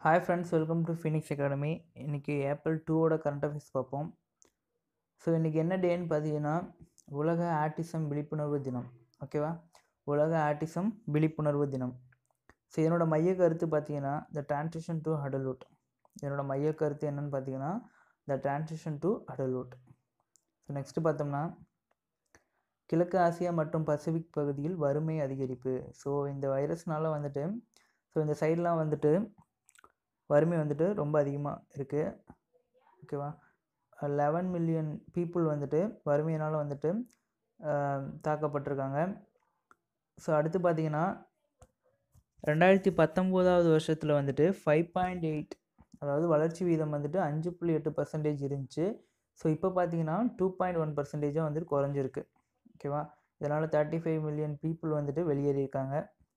hi friends welcome to Phoenix academy இன்றைக்கி April டூவோட current affairs பார்ப்போம் ஸோ இன்றைக்கி என்ன டேன்னு பார்த்தீங்கன்னா உலக ஆட்டிசம் விழிப்புணர்வு தினம் ஓகேவா உலக ஆட்டிசம் விழிப்புணர்வு தினம் ஸோ இதனோட மைய கருத்து பார்த்தீங்கன்னா த டிரான்சிஷன் டு அடல்வுட் இதனோட மைய கருத்து என்னன்னு பார்த்தீங்கன்னா the transition to adulthood so next பார்த்தோம்னா கிழக்கு ஆசியா மற்றும் பசிபிக் பகுதியில் வறுமை அதிகரிப்பு ஸோ இந்த வைரஸ்னால வந்துட்டு ஸோ இந்த சைட்லாம் வந்துட்டு வறுமை வந்துட்டு ரொம்ப அதிகமாக இருக்குது ஓகேவா லெவன் மில்லியன் பீப்புள் வந்துட்டு வறுமையினால் வந்துட்டு தாக்கப்பட்டிருக்காங்க ஸோ அடுத்து பார்த்தீங்கன்னா ரெண்டாயிரத்தி பத்தொம்போதாவது வருஷத்தில் வந்துட்டு ஃபைவ் பாயிண்ட் எயிட் அதாவது வளர்ச்சி வீதம் வந்துட்டு அஞ்சு புள்ளி எட்டு பர்சன்டேஜ் இருந்துச்சு ஸோ இப்போ பார்த்தீங்கன்னா டூ பாயிண்ட் ஒன் பர்சன்டேஜாக வந்துட்டு குறைஞ்சிருக்கு ஓகேவா இதனால் தேர்ட்டி ஃபைவ் மில்லியன் பீப்புள் வந்துட்டு வெளியேறியிருக்காங்க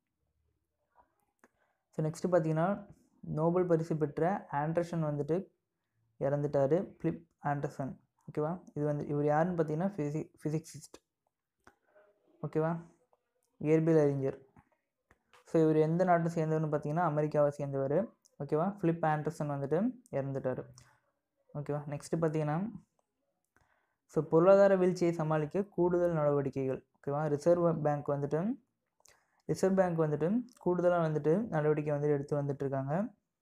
ஸோ நெக்ஸ்ட்டு பார்த்தீங்கன்னா நோபல் பரிசு பெற்ற ஆண்டர்சன் வந்துட்டு இறந்துட்டார் ஃபிலிப் ஆண்டர்சன் ஓகேவா இது வந்து இவர் யாருன்னு பார்த்தீங்கன்னா ஃபிசி ஃபிசிக்ஸிஸ்ட் ஓகேவா இயற்பியல் அறிஞர் ஸோ இவர் எந்த நாட்டை சேர்ந்தவர்னு பார்த்தீங்கன்னா அமெரிக்காவை சேர்ந்தவர் ஓகேவா ஃபிலிப் ஆண்டர்சன் வந்துட்டு இறந்துட்டார் ஓகேவா நெக்ஸ்ட்டு பார்த்தீங்கன்னா ஸோ பொருளாதார வீழ்ச்சியை சமாளிக்க கூடுதல் நடவடிக்கைகள் ஓகேவா ரிசர்வ் பேங்க் வந்துட்டு ரிசர்வ் பேங்க் வந்துட்டு கூடுதலாக வந்துட்டு நடவடிக்கை வந்துட்டு எடுத்து வந்துட்டுருக்காங்க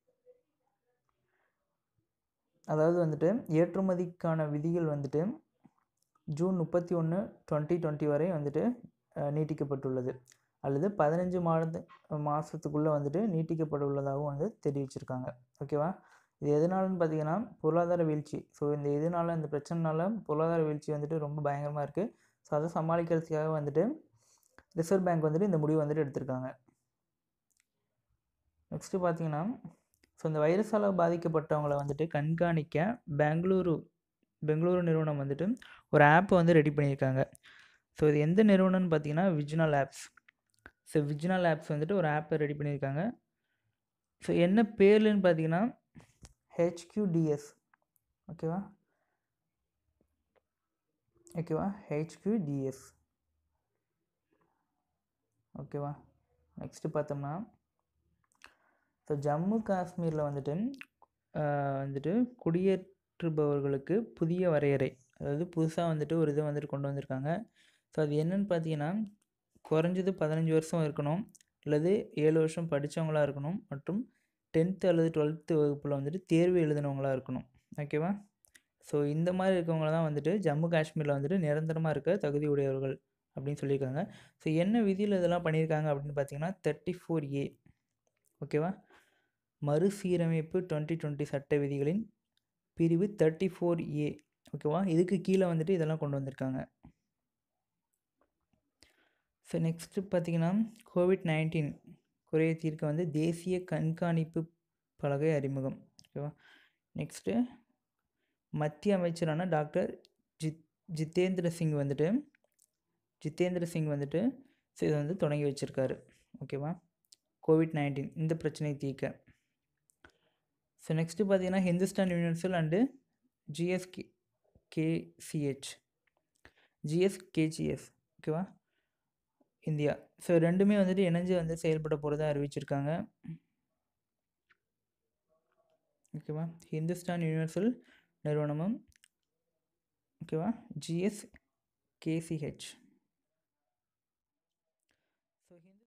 அதாவது வந்துட்டு ஏற்றுமதிக்கான விதிகள் வந்துட்டு ஜூன் முப்பத்தி ஒன்று டுவெண்ட்டி டுவெண்ட்டி வரை வந்துட்டு நீட்டிக்கப்பட்டுள்ளது அல்லது பதினஞ்சு மாத மாதத்துக்குள்ளே வந்துட்டு நீட்டிக்கப்பட்டுள்ளதாகவும் வந்து தெரிவிச்சிருக்காங்க ஓகேவா இது எதனாலன்னு பார்த்தீங்கன்னா பொருளாதார வீழ்ச்சி ஸோ இந்த இதனால் இந்த பிரச்சனைனால பொருளாதார வீழ்ச்சி வந்துட்டு ரொம்ப பயங்கரமாக இருக்குது ஸோ அதை சமாளிக்கிறதுக்காக வந்துட்டு ரிசர்வ் பேங்க் வந்துட்டு இந்த முடிவு வந்துட்டு எடுத்திருக்காங்க நெக்ஸ்ட்டு பார்த்தீங்கன்னா ஸோ இந்த வைரஸால் பாதிக்கப்பட்டவங்கள வந்துட்டு கண்காணிக்க பெங்களூரு பெங்களூரு நிறுவனம் வந்துட்டு ஒரு ஆப்பை வந்து ரெடி பண்ணியிருக்காங்க ஸோ இது எந்த நிறுவனம்னு பார்த்தீங்கன்னா விஜ்னல் ஆப்ஸ் ஸோ விஜ்னல் ஆப்ஸ் வந்துட்டு ஒரு ஆப்பை ரெடி பண்ணியிருக்காங்க ஸோ என்ன பேர்லன்னு பார்த்தீங்கன்னா ஹெச்கியூடிஎஸ் ஓகேவா ஓகேவா ஹெச்கியூடிஎஸ் ஓகேவா நெக்ஸ்ட்டு பார்த்தோம்னா ஸோ ஜம்மு காஷ்மீரில் வந்துட்டு வந்துட்டு குடியேற்றுபவர்களுக்கு புதிய வரையறை அதாவது புதுசாக வந்துட்டு ஒரு இதை வந்துட்டு கொண்டு வந்திருக்காங்க ஸோ அது என்னென்னு பார்த்தீங்கன்னா குறைஞ்சது பதினஞ்சு வருஷம் இருக்கணும் அல்லது ஏழு வருஷம் படித்தவங்களாக இருக்கணும் மற்றும் டென்த்து அல்லது டுவெல்த்து வகுப்பில் வந்துட்டு தேர்வு எழுதினவங்களாக இருக்கணும் ஓகேவா ஸோ இந்த மாதிரி இருக்கவங்கள தான் வந்துட்டு ஜம்மு காஷ்மீரில் வந்துட்டு நிரந்தரமாக இருக்க தகுதி உடையவர்கள் அப்படின்னு சொல்லியிருக்காங்க ஸோ என்ன விதியில் இதெல்லாம் பண்ணியிருக்காங்க அப்படின்னு பார்த்தீங்கன்னா தேர்ட்டி ஃபோர் ஏ ஓகேவா மறுசீரமைப்பு டுவெண்ட்டி டுவெண்ட்டி சட்ட விதிகளின் பிரிவு தேர்ட்டி ஃபோர் ஏ ஓகேவா இதுக்கு கீழே வந்துட்டு இதெல்லாம் கொண்டு வந்திருக்காங்க ஸோ நெக்ஸ்ட்டு பார்த்தீங்கன்னா கோவிட் நைன்டீன் குறைய தீர்க்க வந்து தேசிய கண்காணிப்பு பலகை அறிமுகம் ஓகேவா நெக்ஸ்ட்டு மத்திய அமைச்சரான டாக்டர் ஜித் ஜித்தேந்திர சிங் வந்துட்டு ஜித்தேந்திர சிங் வந்துட்டு ஸோ இதை வந்து தொடங்கி வச்சுருக்காரு ஓகேவா கோவிட் நைன்டீன் இந்த பிரச்சனையை தீர்க்க ஸோ நெக்ஸ்ட்டு பார்த்தீங்கன்னா Hindustan universal and GSK KCH ஜிஎஸ்கேஜிஎஸ் ஓகேவா இந்தியா ஸோ ரெண்டுமே வந்துட்டு இணைஞ்சு வந்து செயல்பட போகிறதா அறிவிச்சிருக்காங்க ஓகேவா ஹிந்துஸ்தான் யூனிவர்சல் நிறுவனமும் ஓகேவா ஜிஎஸ் கேசிஹெச்